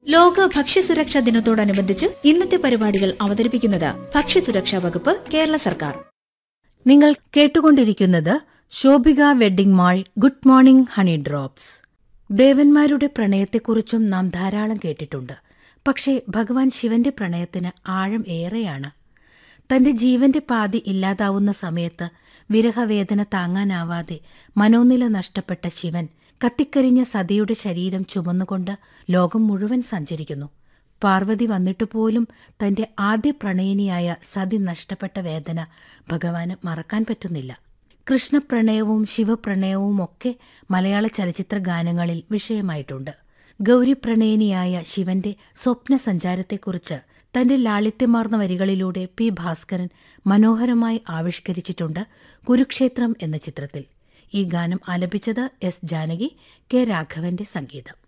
ലോക ഭക്ഷ്യസുരക്ഷാ ദിനത്തോടനുബന്ധിച്ച് ഇന്നത്തെ പരിപാടികൾ അവതരിപ്പിക്കുന്നത് ഭക്ഷ്യസുരക്ഷാ വകുപ്പ് കേരള സർക്കാർ നിങ്ങൾ കേട്ടുകൊണ്ടിരിക്കുന്നത് Shobhika wedding mall good morning honey drops ദേവന്മാരുടെ പ്രണയത്തെക്കുറിച്ചും നാം ധാരാളം കേട്ടിട്ടുണ്ട് പക്ഷേ ഭഗവാൻ ശിവന്റെ പ്രണയത്തിന് ആഴം ഏറെയാണ് തന്റെ ജീവന്റെ പാതി ഇല്ലാതാവുന്ന സമയത്ത് വിരഹവേദന താങ്ങാനാവാതെ മനോനില നഷ്ടപ്പെട്ട ശിവൻ കത്തിക്കരിഞ്ഞ സതിയുടെ ശരീരം ചുമന്നുകൊണ്ട് ലോകം മുഴുവൻ സഞ്ചരിക്കുന്നു പാർവതി വന്നിട്ടു പോലും തന്റെ ആദ്യ പ്രണയിനിയായ സതി നഷ്ടപ്പെട്ട വേദന ഭഗവാന് മറക്കാൻ പറ്റുന്നില്ല കൃഷ്ണപ്രണയവും ശിവപ്രണയവും ഒക്കെ മലയാള ചലച്ചിത്ര ഗാനങ്ങളിൽ വിഷയമായിട്ടുണ്ട് ഗൗരിപ്രണയിനിയായ ശിവന്റെ സ്വപ്ന സഞ്ചാരത്തെക്കുറിച്ച് തന്റെ ലാളിത്യമാർന്ന വരികളിലൂടെ പി ഭാസ്കരൻ മനോഹരമായി ആവിഷ്കരിച്ചിട്ടുണ്ട് കുരുക്ഷേത്രം എന്ന ചിത്രത്തിൽ ഈ ഗാനം ആലപിച്ചത് എസ് ജാനകി കെ രാഘവന്റെ സംഗീതം